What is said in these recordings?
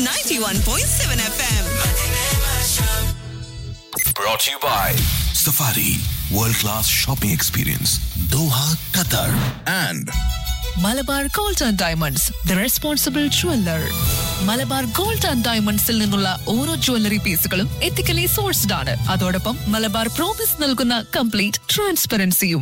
91.7 FM. Brought to you by Safari World Class Shopping Experience Doha, Qatar and Malabar gold and diamonds the responsible jeweller Malabar gold and ഡയമണ്ട്സിൽ നിന്നുള്ള ഓരോ jewellery പീസുകളും ethically sourced ആണ് അതോടൊപ്പം Malabar promise നൽകുന്ന complete ട്രാൻസ്പെറൻസിയും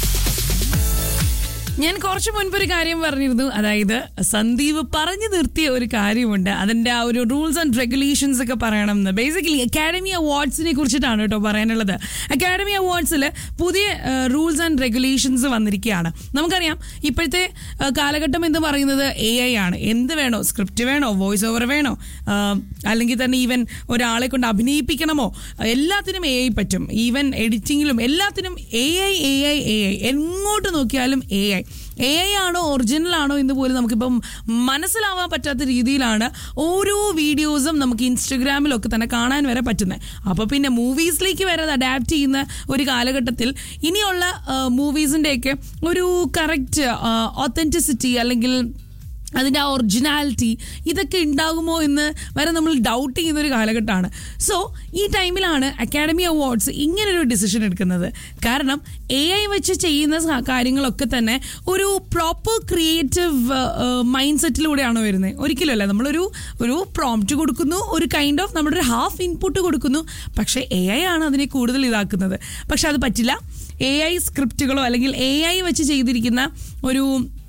ഞാൻ കുറച്ച് മുൻപ് ഒരു കാര്യം പറഞ്ഞിരുന്നു അതായത് സന്ദീപ് പറഞ്ഞു നിർത്തിയ ഒരു കാര്യമുണ്ട് അതിന്റെ ആ ഒരു റൂൾസ് ആൻഡ് റെഗുലേഷൻസ് ഒക്കെ പറയണം എന്ന് ബേസിക്കലി അക്കാഡമി അവാർഡ്സിനെ കുറിച്ചിട്ടാണ് കേട്ടോ പറയാനുള്ളത് അക്കാഡമി അവാർഡ്സിൽ പുതിയ റൂൾസ് ആൻഡ് റെഗുലേഷൻസ് വന്നിരിക്കുകയാണ് നമുക്കറിയാം ഇപ്പോഴത്തെ ആ, കാലഘട്ടം എന്ന് പറയുന്നത് എ ഐ ആണ് എന്ത് വേണോ സ്ക്രിപ്റ്റ് വേണോ വോയിസ് ഓവർ വേണോ ആ, അല്ലെങ്കിൽ തന്നെ ഈവൻ ഒരാളെ കൊണ്ട് അഭിനയിപ്പിക്കണമോ എല്ലാത്തിനും എ ഐ പറ്റും ഈവൻ എഡിറ്റിങ്ങിലും എല്ലാത്തിനും A I A I A I എങ്ങോട്ട് നോക്കിയാലും എ ഐ എ ഐ ആണോ ഒറിജിനൽ ആണോ എന്ന് പോലും നമുക്കിപ്പം മനസ്സിലാവാൻ പറ്റാത്ത രീതിയിലാണ് ഓരോ വീഡിയോസും നമുക്ക് ഇൻസ്റ്റഗ്രാമിലൊക്കെ തന്നെ കാണാൻ വരെ പറ്റുന്നത് അപ്പോൾ പിന്നെ മൂവീസിലേക്ക് വരെ അത് അഡാപ്റ്റ് ചെയ്യുന്ന ഒരു കാലഘട്ടത്തിൽ ഇനിയുള്ള മൂവീസിൻ്റെയൊക്കെ ഒരു കറക്റ്റ് ഒത്തൻറ്റിസിറ്റി അല്ലെങ്കിൽ അതിൻ്റെ ആ ഒറിജിനാലിറ്റി ഇതൊക്കെ ഉണ്ടാകുമോ എന്ന് വരെ നമ്മൾ ഡൗട്ട് ചെയ്യുന്ന ഒരു കാലഘട്ടമാണ് സോ ഈ ടൈമിലാണ് അക്കാഡമി അവാർഡ്സ് ഇങ്ങനൊരു ഡിസിഷൻ എടുക്കുന്നത് കാരണം എ ഐ വെച്ച് ചെയ്യുന്ന സ- കാര്യങ്ങളൊക്കെ തന്നെ ഒരു പ്രോപ്പർ ക്രിയേറ്റീവ് മൈൻഡ് സെറ്റിലൂടെയാണ് വരുന്നത് ഒരിക്കലുമല്ല നമ്മളൊരു ഒരു പ്രോംപ്റ്റ് കൊടുക്കുന്നു ഒരു കൈൻഡ് ഓഫ് നമ്മുടെ ഒരു ഹാഫ് ഇൻപുട്ട് കൊടുക്കുന്നു പക്ഷേ എ ഐ ആണ് അതിനെ കൂടുതൽ ഇതാക്കുന്നത് പക്ഷെ അത് പറ്റില്ല എ ഐ സ്ക്രിപ്റ്റുകളോ അല്ലെങ്കിൽ എ ഐ വെച്ച് ചെയ്തിരിക്കുന്ന ഒരു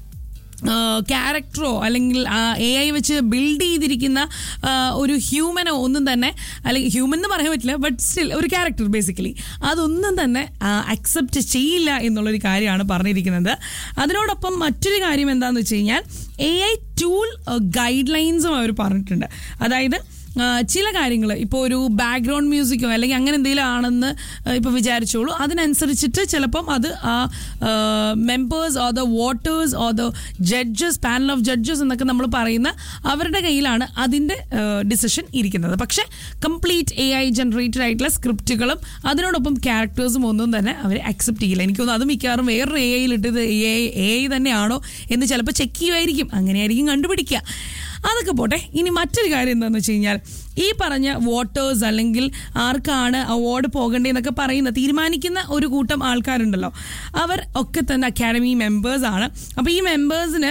ക്യാരക്ടറോ അല്ലെങ്കിൽ എ ഐ വെച്ച് ബിൽഡ് ചെയ്തിരിക്കുന്ന ആ, ഒരു ഹ്യൂമനോ ഒന്നും തന്നെ അല്ലെങ്കിൽ ഹ്യൂമൻ എന്ന് പറയാൻ പറ്റില്ല ബട്ട് സ്റ്റിൽ ഒരു ക്യാരക്ടർ ബേസിക്കലി അതൊന്നും തന്നെ അക്സെപ്റ്റ് ചെയ്യില്ല എന്നുള്ളൊരു കാര്യമാണ് പറഞ്ഞിരിക്കുന്നത് അതിനോടൊപ്പം മറ്റൊരു കാര്യം എന്താണെന്ന് വെച്ച് കഴിഞ്ഞാൽ എ ഐ ടൂൾ ഗൈഡ് ലൈൻസും അവർ പറഞ്ഞിട്ടുണ്ട് അതായത് ആ, ചില കാര്യങ്ങൾ ഇപ്പോൾ ഒരു ബാക്ക്ഗ്രൗണ്ട് മ്യൂസിക്കോ അല്ലെങ്കിൽ അങ്ങനെ എന്തെങ്കിലും ആണെന്ന് ഇപ്പോൾ വിചാരിച്ചോളൂ അതിനനുസരിച്ചിട്ട് ചിലപ്പം അത് ആ members or the voters or the judges panel of judges എന്നൊക്കെ നമ്മൾ പറയുന്ന അവരുടെ കയ്യിലാണ് അതിൻ്റെ ഡിസിഷൻ ഇരിക്കുന്നത് പക്ഷേ കംപ്ലീറ്റ് എ ഐ ജനറേറ്റഡ് ആയിട്ടുള്ള സ്ക്രിപ്റ്റുകളും അതിനോടൊപ്പം ക്യാരക്ടേഴ്സും ഒന്നും തന്നെ അവർ അക്സെപ്റ്റ് ചെയ്യില്ല എനിക്ക് തോന്നുന്നു അത് മിക്കവാറും വേറൊരു എ ഐയിൽ ഇട്ടത് എ ഐ എ ഐ തന്നെയാണോ എന്ന് ചിലപ്പോൾ ചെക്ക് ചെയ്യുമായിരിക്കും അങ്ങനെയായിരിക്കും കണ്ടുപിടിക്കുക അതൊക്കെ പോട്ടെ ഇനി മറ്റൊരു കാര്യം എന്താണെന്ന് വെച്ച് കഴിഞ്ഞാൽ ഈ പറഞ്ഞ വോട്ടേഴ്സ് അല്ലെങ്കിൽ ആർക്കാണ് അവാർഡ് പോകേണ്ടതെന്നൊക്കെ പറയുന്ന തീരുമാനിക്കുന്ന ഒരു കൂട്ടം ആൾക്കാരുണ്ടല്ലോ അവർ ഒക്കെ തന്നെ അക്കാഡമി മെമ്പേഴ്സ് ആണ് അപ്പോൾ ഈ മെമ്പേഴ്സിന്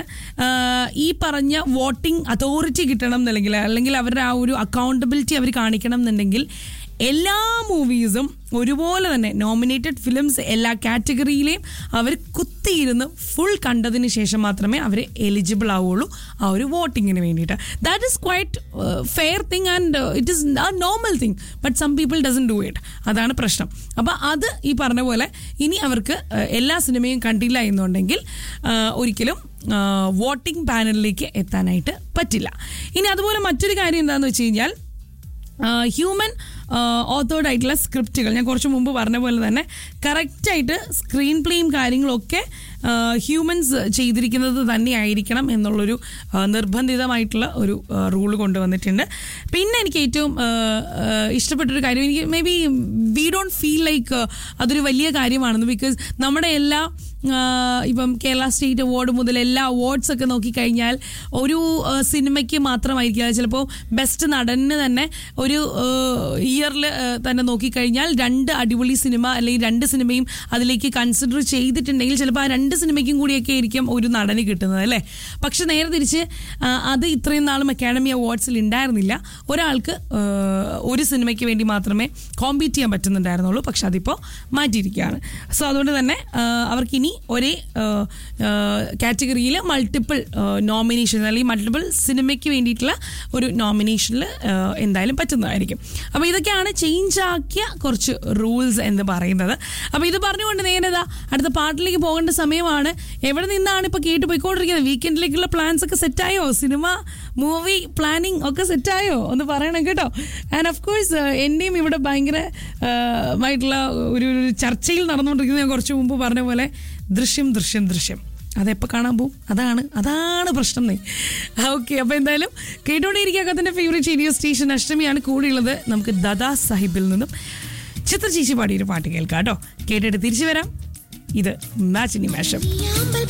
ഈ പറഞ്ഞ വോട്ടിംഗ് അതോറിറ്റി കിട്ടണം എന്നുണ്ടെങ്കിൽ അല്ലെങ്കിൽ അവരുടെ ആ ഒരു അക്കൗണ്ടബിലിറ്റി അവർ കാണിക്കണം എന്നുണ്ടെങ്കിൽ എല്ലാ മൂവീസും ഒരുപോലെ തന്നെ നോമിനേറ്റഡ് ഫിലിംസ് എല്ലാ കാറ്റഗറിയിലെയും അവർ കുത്തിയിരുന്ന് ഫുൾ കണ്ടതിന് ശേഷം മാത്രമേ അവർ എലിജിബിൾ ആവുള്ളൂ ആ ഒരു വോട്ടിങ്ങിന് വേണ്ടിയിട്ട് that is quite fair thing and it is uh normal thing but some people doesn't do it അതാണ് പ്രശ്നം അപ്പോൾ അത് ഈ പറഞ്ഞ പോലെ ഇനി അവർക്ക് uh, എല്ലാ സിനിമയും കണ്ടില്ല എന്നുണ്ടെങ്കിൽ uh, ഒരിക്കലും വോട്ടിംഗ് പാനലിലേക്ക് എത്താനായിട്ട് പറ്റില്ല ഇനി അതുപോലെ മറ്റൊരു കാര്യം എന്താണെന്ന് വെച്ച് കഴിഞ്ഞാൽ ഹ്യൂമൻ ഓത്തോർഡ് ആയിട്ടുള്ള സ്ക്രിപ്റ്റുകൾ ഞാൻ കുറച്ച് മുമ്പ് പറഞ്ഞ പോലെ തന്നെ കറക്റ്റായിട്ട് സ്ക്രീൻ പ്ലേയും കാര്യങ്ങളൊക്കെ ഹ്യൂമൻസ് ചെയ്തിരിക്കുന്നത് തന്നെ ആയിരിക്കണം എന്നുള്ളൊരു ആ, നിർബന്ധിതമായിട്ടുള്ള ഒരു റൂൾ കൊണ്ടുവന്നിട്ടുണ്ട് പിന്നെ എനിക്ക് ഏറ്റവും ആ, ആ, ഇഷ്ടപ്പെട്ടൊരു കാര്യം എനിക്ക് maybe we don't feel like അതൊരു വലിയ കാര്യമാണെന്ന് ബിക്കോസ് നമ്മുടെ എല്ലാ ആ, ഇപ്പം കേരള സ്റ്റേറ്റ് അവാർഡ് മുതൽ എല്ലാ അവാർഡ്സ് ഒക്കെ നോക്കിക്കഴിഞ്ഞാൽ ഒരു ആ, സിനിമയ്ക്ക് മാത്രമായിരിക്കില്ല ചിലപ്പോൾ ബെസ്റ്റ് നടന് തന്നെ ഒരു ഇയറിൽ തന്നെ നോക്കിക്കഴിഞ്ഞാൽ രണ്ട് അടിപൊളി സിനിമ അല്ലെങ്കിൽ രണ്ട് സിനിമയും അതിലേക്ക് കൺസിഡർ ചെയ്തിട്ടുണ്ടെങ്കിൽ ചിലപ്പോൾ ആ രണ്ട് സിനിമയ്ക്കും കൂടിയൊക്കെ ആയിരിക്കും ഒരു നടന് കിട്ടുന്നത് അല്ലേ പക്ഷെ നേരെ തിരിച്ച് ആ, അത് ഇത്രയും നാളും അക്കാഡമി അവാർഡ്സിൽ ഉണ്ടായിരുന്നില്ല ഒരാൾക്ക് ആ, ഒരു സിനിമയ്ക്ക് വേണ്ടി മാത്രമേ കോമ്പീറ്റ് ചെയ്യാൻ പറ്റുന്നുണ്ടായിരുന്നുള്ളൂ പക്ഷെ അതിപ്പോൾ മാറ്റിയിരിക്കുകയാണ് സോ അതുകൊണ്ട് തന്നെ ആ, അവർക്കിനി ഒരേ കാറ്റഗറിയിൽ മൾട്ടിപ്പിൾ നോമിനേഷൻ അല്ലെങ്കിൽ മൾട്ടിപ്പിൾ സിനിമയ്ക്ക് വേണ്ടിയിട്ടുള്ള ഒരു നോമിനേഷനിൽ എന്തായാലും പറ്റുന്നതായിരിക്കും അപ്പോൾ ഇതൊക്കെയാണ് ചേഞ്ച് ആക്കിയ കുറച്ച് റൂൾസ് എന്ന് പറയുന്നത് അപ്പോൾ ഇത് പറഞ്ഞുകൊണ്ട് നേരെ ഇതാ അടുത്ത പാട്ടിലേക്ക് പോകേണ്ട സമയമാണ് എവിടെ നിന്നാണ് ഇപ്പോൾ കേട്ട് പോയിക്കൊണ്ടിരിക്കുന്നത് വീക്കെൻഡിലേക്കുള്ള പ്ലാൻസ് ഒക്കെ സെറ്റായോ സിനിമ മൂവി പ്ലാനിങ് ഒക്കെ സെറ്റായോ ഒന്ന് പറയണം കേട്ടോ ആൻഡ് ഓഫ് കോഴ്സ് എൻ്റെയും ഇവിടെ ഭയങ്കര ആ, മായിട്ടുള്ള ഒരു ഒരു ചർച്ചയിൽ നടന്നുകൊണ്ടിരിക്കുന്നത് ഞാൻ കുറച്ച് മുമ്പ് പറഞ്ഞ പോലെ ദൃശ്യം ദൃശ്യം ദൃശ്യം അതെപ്പോൾ കാണാൻ പോവും അതാണ് അതാണ് പ്രശ്നം നീ ഓക്കെ അപ്പോൾ എന്തായാലും കേട്ടോണ്ടിരിക്കുക കഥൻ്റെ ഫേവറേറ്റ് റേഡിയോ സ്റ്റേഷൻ അഷ്ടമിയാണ് കൂടെയുള്ളത് നമുക്ക് ദദാ സാഹിബിൽ നിന്നും ചിത്ര ചേച്ചി പാടിയൊരു പാട്ട് കേൾക്കാം കേട്ടോ കേട്ടിട്ട് തിരിച്ചു വരാം ഇത് മാച്ചിനി മാഷം നീയാമ്പൽ